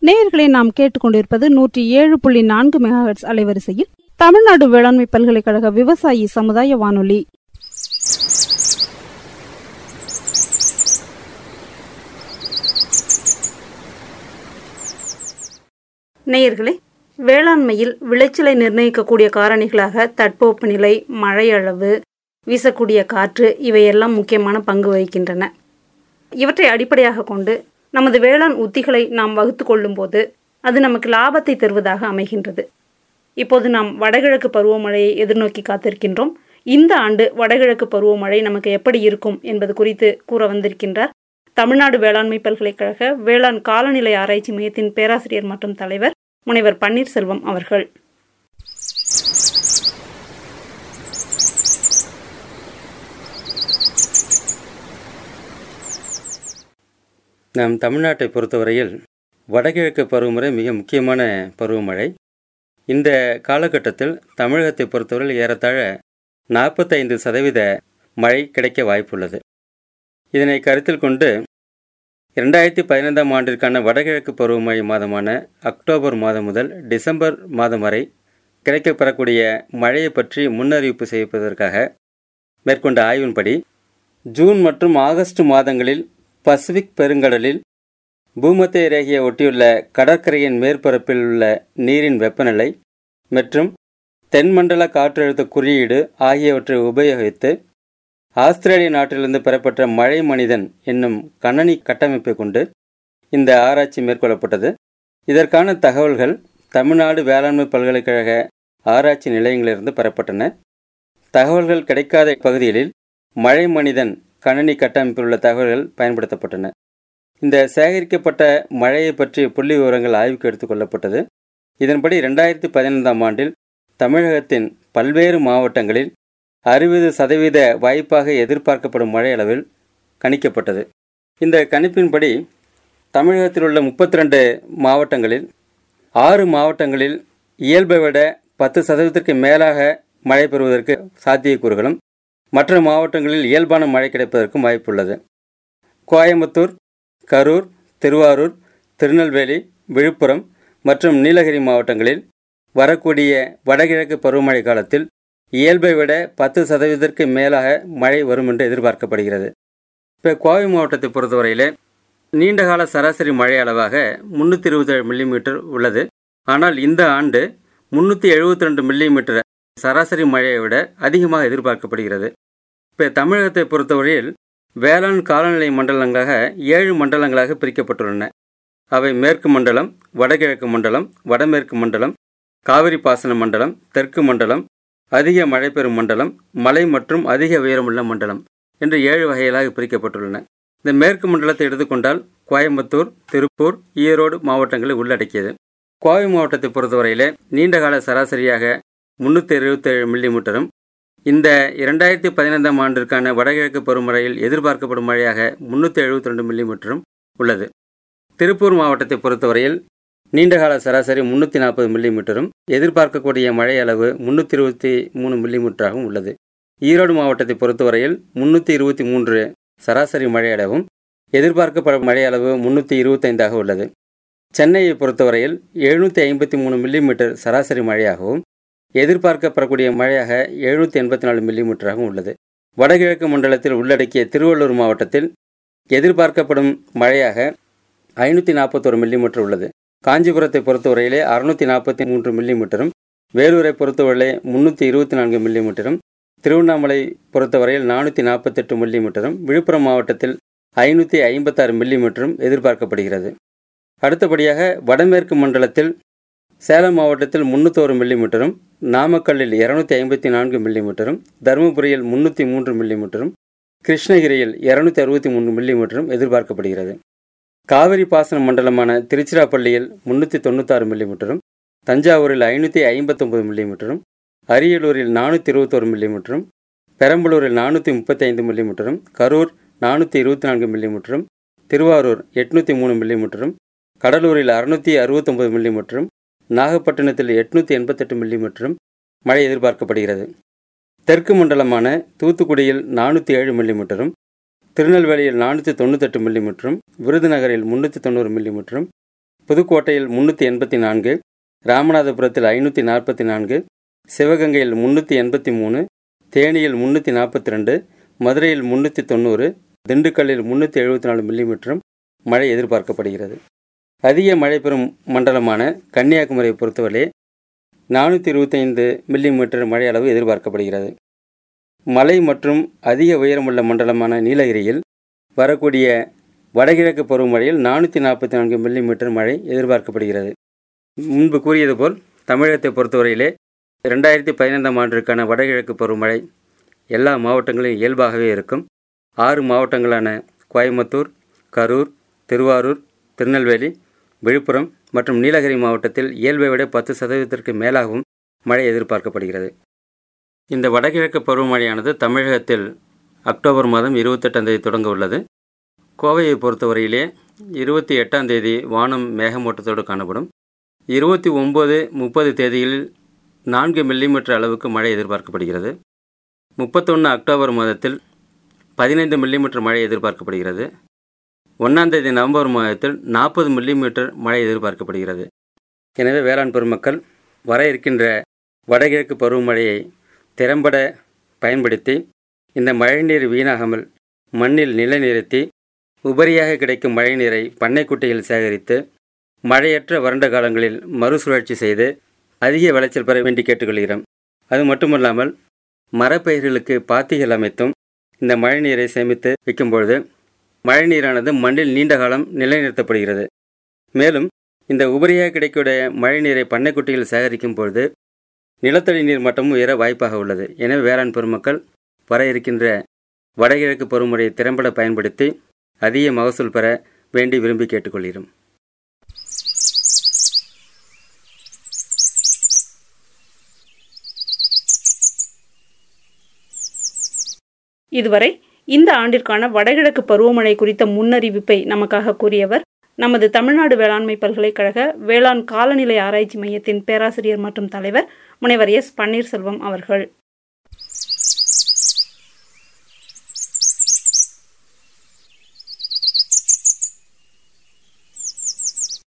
நேயர்களை நாம் கேட்டுக்கொண்டிருப்பது நூற்றி ஏழு புள்ளி நான்கு மெகாஹெட்ஸ் அலைவரிசையில் தமிழ்நாடு வேளாண்மை பல்கலைக்கழக விவசாயி சமுதாய வானொலி நேயர்களே வேளாண்மையில் விளைச்சலை நிர்ணயிக்கக்கூடிய காரணிகளாக தட்பவெப்பநிலை மழை அளவு வீசக்கூடிய காற்று இவையெல்லாம் முக்கியமான பங்கு வகிக்கின்றன இவற்றை அடிப்படையாக கொண்டு நமது வேளாண் உத்திகளை நாம் வகுத்து கொள்ளும்போது அது நமக்கு லாபத்தை தருவதாக அமைகின்றது இப்போது நாம் வடகிழக்கு பருவமழையை எதிர்நோக்கி காத்திருக்கின்றோம் இந்த ஆண்டு வடகிழக்கு பருவமழை நமக்கு எப்படி இருக்கும் என்பது குறித்து கூற வந்திருக்கின்றார் தமிழ்நாடு வேளாண்மை பல்கலைக்கழக வேளாண் காலநிலை ஆராய்ச்சி மையத்தின் பேராசிரியர் மற்றும் தலைவர் முனைவர் பன்னீர்செல்வம் அவர்கள் நம் தமிழ்நாட்டை பொறுத்தவரையில் வடகிழக்கு பருவமழை மிக முக்கியமான பருவமழை இந்த காலகட்டத்தில் தமிழகத்தை பொறுத்தவரையில் ஏறத்தாழ நாற்பத்தைந்து சதவீத மழை கிடைக்க வாய்ப்புள்ளது இதனை கருத்தில் கொண்டு இரண்டாயிரத்தி பதினைந்தாம் ஆண்டிற்கான வடகிழக்கு பருவமழை மாதமான அக்டோபர் மாதம் முதல் டிசம்பர் மாதம் வரை கிடைக்கப்பெறக்கூடிய மழையை பற்றி முன்னறிவிப்பு செய்வதற்காக மேற்கொண்ட ஆய்வின்படி ஜூன் மற்றும் ஆகஸ்ட் மாதங்களில் பசிபிக் பெருங்கடலில் பூமத்திய ரேகையை ஒட்டியுள்ள கடற்கரையின் மேற்பரப்பில் உள்ள நீரின் வெப்பநிலை மற்றும் தென்மண்டல காற்றழுத்த குறியீடு ஆகியவற்றை உபயோகித்து ஆஸ்திரேலிய நாட்டிலிருந்து பெறப்பட்ட மழை மனிதன் என்னும் கணனி கட்டமைப்பை கொண்டு இந்த ஆராய்ச்சி மேற்கொள்ளப்பட்டது இதற்கான தகவல்கள் தமிழ்நாடு வேளாண்மை பல்கலைக்கழக ஆராய்ச்சி நிலையங்களிலிருந்து பெறப்பட்டன தகவல்கள் கிடைக்காத பகுதிகளில் மழை மனிதன் கணனி கட்டமைப்பில் உள்ள தகவல்கள் பயன்படுத்தப்பட்டன இந்த சேகரிக்கப்பட்ட மழையை பற்றிய புள்ளி விவரங்கள் ஆய்வுக்கு எடுத்துக்கொள்ளப்பட்டது இதன்படி ரெண்டாயிரத்தி பதினைந்தாம் ஆண்டில் தமிழகத்தின் பல்வேறு மாவட்டங்களில் அறுபது சதவீத வாய்ப்பாக எதிர்பார்க்கப்படும் மழை அளவில் கணிக்கப்பட்டது இந்த கணிப்பின்படி தமிழகத்தில் உள்ள முப்பத்தி ரெண்டு மாவட்டங்களில் ஆறு மாவட்டங்களில் இயல்பை விட பத்து சதவீதத்திற்கு மேலாக மழை பெறுவதற்கு சாத்தியக்கூறுகளும் மற்ற மாவட்டங்களில் இயல்பான மழை கிடைப்பதற்கும் வாய்ப்புள்ளது கோயம்புத்தூர் கரூர் திருவாரூர் திருநெல்வேலி விழுப்புரம் மற்றும் நீலகிரி மாவட்டங்களில் வரக்கூடிய வடகிழக்கு பருவமழை காலத்தில் இயல்பை விட பத்து சதவீதத்திற்கு மேலாக மழை வரும் என்று எதிர்பார்க்கப்படுகிறது இப்போ கோவை மாவட்டத்தை பொறுத்தவரையில் நீண்டகால சராசரி மழை அளவாக முந்நூற்றி இருபத்தேழு மில்லிமீட்டர் உள்ளது ஆனால் இந்த ஆண்டு முந்நூற்றி எழுபத்தி ரெண்டு மில்லிமீட்டர் சராசரி மழையை விட அதிகமாக எதிர்பார்க்கப்படுகிறது இப்போ தமிழகத்தை பொறுத்தவரையில் வேளாண் காலநிலை மண்டலங்களாக ஏழு மண்டலங்களாக பிரிக்கப்பட்டுள்ளன அவை மேற்கு மண்டலம் வடகிழக்கு மண்டலம் வடமேற்கு மண்டலம் காவிரி பாசன மண்டலம் தெற்கு மண்டலம் அதிக மழை பெறும் மண்டலம் மலை மற்றும் அதிக உயரமுள்ள மண்டலம் என்று ஏழு வகைகளாக பிரிக்கப்பட்டுள்ளன இந்த மேற்கு மண்டலத்தை எடுத்துக்கொண்டால் கோயம்புத்தூர் திருப்பூர் ஈரோடு மாவட்டங்களை உள்ளடக்கியது கோவை மாவட்டத்தை பொறுத்தவரையில் நீண்டகால சராசரியாக முன்னூற்றி எழுபத்தேழு மில்லிமீட்டரும் இந்த இரண்டாயிரத்தி பதினைந்தாம் ஆண்டிற்கான வடகிழக்கு பருவமழையில் எதிர்பார்க்கப்படும் மழையாக முன்னூற்றி எழுபத்தி ரெண்டு மில்லிமீட்டரும் உள்ளது திருப்பூர் மாவட்டத்தை பொறுத்தவரையில் நீண்டகால சராசரி முன்னூற்றி நாற்பது மில்லிமீட்டரும் எதிர்பார்க்கக்கூடிய மழை அளவு முன்னூற்றி இருபத்தி மூணு மில்லிமீட்டராகவும் உள்ளது ஈரோடு மாவட்டத்தை பொறுத்தவரையில் முன்னூற்றி இருபத்தி மூன்று சராசரி மழை அளவும் எதிர்பார்க்கப்படும் மழை அளவு முன்னூற்றி இருபத்தைந்தாக உள்ளது சென்னையை பொறுத்தவரையில் எழுநூற்றி ஐம்பத்தி மூணு மில்லிமீட்டர் சராசரி மழையாகவும் எதிர்பார்க்கப்படக்கூடிய மழையாக எழுநூற்றி எண்பத்தி நாலு மில்லிமீட்டராகவும் உள்ளது வடகிழக்கு மண்டலத்தில் உள்ளடக்கிய திருவள்ளூர் மாவட்டத்தில் எதிர்பார்க்கப்படும் மழையாக ஐநூற்றி நாற்பத்தொரு மில்லிமீட்டர் உள்ளது காஞ்சிபுரத்தை பொறுத்தவரையிலே அறுநூற்றி நாற்பத்தி மூன்று மில்லிமீட்டரும் வேலூரை பொறுத்தவரையிலே முன்னூற்றி இருபத்தி நான்கு மில்லிமீட்டரும் திருவண்ணாமலை பொறுத்தவரையில் நானூற்றி நாற்பத்தெட்டு மில்லிமீட்டரும் விழுப்புரம் மாவட்டத்தில் ஐநூற்றி ஐம்பத்தாறு மில்லிமீட்டரும் எதிர்பார்க்கப்படுகிறது அடுத்தபடியாக வடமேற்கு மண்டலத்தில் சேலம் மாவட்டத்தில் முன்னூற்றோரு மில்லிமீட்டரும் நாமக்கல்லில் இரநூத்தி ஐம்பத்தி நான்கு மில்லிமீட்டரும் தருமபுரியில் முன்னூற்றி மூன்று மில்லிமீட்டரும் கிருஷ்ணகிரியில் இரநூத்தி அறுபத்தி மூணு மில்லிமீட்டரும் எதிர்பார்க்கப்படுகிறது காவிரி பாசன மண்டலமான திருச்சிராப்பள்ளியில் முன்னூற்றி தொண்ணூத்தாறு மில்லிமீட்டரும் தஞ்சாவூரில் ஐநூற்றி ஐம்பத்தொம்பது மில்லிமீட்டரும் அரியலூரில் நானூற்றி இருபத்தோரு மில்லிமீட்டரும் பெரம்பலூரில் நானூற்றி முப்பத்தி ஐந்து மில்லிமீட்டரும் கரூர் நானூற்றி இருபத்தி நான்கு மில்லிமீட்டரும் திருவாரூர் எட்நூற்றி மூணு மில்லிமீட்டரும் கடலூரில் அறுநூற்றி அறுபத்தொம்பது மில்லிமீட்டரும் நாகப்பட்டினத்தில் எட்நூற்றி எண்பத்தெட்டு மில்லிமீட்டரும் மழை எதிர்பார்க்கப்படுகிறது தெற்கு மண்டலமான தூத்துக்குடியில் நானூற்றி ஏழு மில்லிமீட்டரும் திருநெல்வேலியில் நானூற்றி தொண்ணூத்தெட்டு மில்லிமீட்டரும் விருதுநகரில் முன்னூற்றி தொண்ணூறு மில்லிமீட்டரும் புதுக்கோட்டையில் முன்னூற்றி எண்பத்தி நான்கு ராமநாதபுரத்தில் ஐநூற்றி நாற்பத்தி நான்கு சிவகங்கையில் முன்னூற்றி எண்பத்தி மூணு தேனியில் முன்னூற்றி நாற்பத்தி ரெண்டு மதுரையில் முன்னூற்றி தொண்ணூறு திண்டுக்கல்லில் முன்னூற்றி எழுபத்தி நாலு மில்லிமீட்டரும் மழை எதிர்பார்க்கப்படுகிறது அதிக மழை பெறும் மண்டலமான கன்னியாகுமரியை பொறுத்தவரை நானூற்றி இருபத்தைந்து மில்லிமீட்டர் மழை அளவு எதிர்பார்க்கப்படுகிறது மலை மற்றும் அதிக உயரமுள்ள மண்டலமான நீலகிரியில் வரக்கூடிய வடகிழக்கு பருவமழையில் நானூற்றி நாற்பத்தி நான்கு மில்லிமீட்டர் மழை எதிர்பார்க்கப்படுகிறது முன்பு கூறியது போல் தமிழகத்தை பொறுத்தவரையிலே ரெண்டாயிரத்தி பதினைந்தாம் ஆண்டிற்கான வடகிழக்கு பருவமழை எல்லா மாவட்டங்களிலும் இயல்பாகவே இருக்கும் ஆறு மாவட்டங்களான கோயம்புத்தூர் கரூர் திருவாரூர் திருநெல்வேலி விழுப்புரம் மற்றும் நீலகிரி மாவட்டத்தில் இயல்பை விட பத்து சதவீதத்திற்கு மேலாகவும் மழை எதிர்பார்க்கப்படுகிறது இந்த வடகிழக்கு பருவமழையானது தமிழகத்தில் அக்டோபர் மாதம் இருபத்தெட்டாம் தேதி தொடங்க உள்ளது கோவையை பொறுத்தவரையிலே இருபத்தி எட்டாம் தேதி வானம் மேகமூட்டத்தோடு காணப்படும் இருபத்தி ஒம்பது முப்பது தேதிகளில் நான்கு மில்லிமீட்டர் அளவுக்கு மழை எதிர்பார்க்கப்படுகிறது முப்பத்தொன்று அக்டோபர் மாதத்தில் பதினைந்து மில்லிமீட்டர் மழை எதிர்பார்க்கப்படுகிறது ஒன்றாம் தேதி நவம்பர் மாதத்தில் நாற்பது மில்லிமீட்டர் மழை எதிர்பார்க்கப்படுகிறது எனவே வேளாண் பெருமக்கள் வர இருக்கின்ற வடகிழக்கு பருவமழையை திறம்பட பயன்படுத்தி இந்த மழைநீர் வீணாகாமல் மண்ணில் நிலைநிறுத்தி உபரியாக கிடைக்கும் மழைநீரை பண்ணைக்குட்டையில் சேகரித்து மழையற்ற வறண்ட காலங்களில் மறுசுழற்சி செய்து அதிக விளைச்சல் பெற வேண்டி கேட்டுக்கொள்கிறோம் அது மட்டுமல்லாமல் மரப்பயிர்களுக்கு பாத்திகள் அமைத்தும் இந்த மழைநீரை சேமித்து வைக்கும் பொழுது மழைநீரானது மண்ணில் நீண்ட காலம் நிலைநிறுத்தப்படுகிறது மேலும் இந்த உபரியாக கிடைக்கக்கூடிய மழைநீரை பண்ணைக்குட்டியில் சேகரிக்கும் பொழுது நிலத்தடி நீர் மட்டமும் உயர வாய்ப்பாக உள்ளது எனவே வேளாண் பெருமக்கள் வர இருக்கின்ற வடகிழக்கு பருவமுறையை திறம்பட பயன்படுத்தி அதிக மகசூல் பெற வேண்டி விரும்பி கேட்டுக்கொள்கிறோம் இதுவரை இந்த ஆண்டிற்கான வடகிழக்கு பருவமழை குறித்த முன்னறிவிப்பை நமக்காக கூறியவர் நமது தமிழ்நாடு வேளாண்மை பல்கலைக்கழக வேளாண் காலநிலை ஆராய்ச்சி மையத்தின் பேராசிரியர் மற்றும் தலைவர் முனைவர் எஸ் பன்னீர்செல்வம் அவர்கள்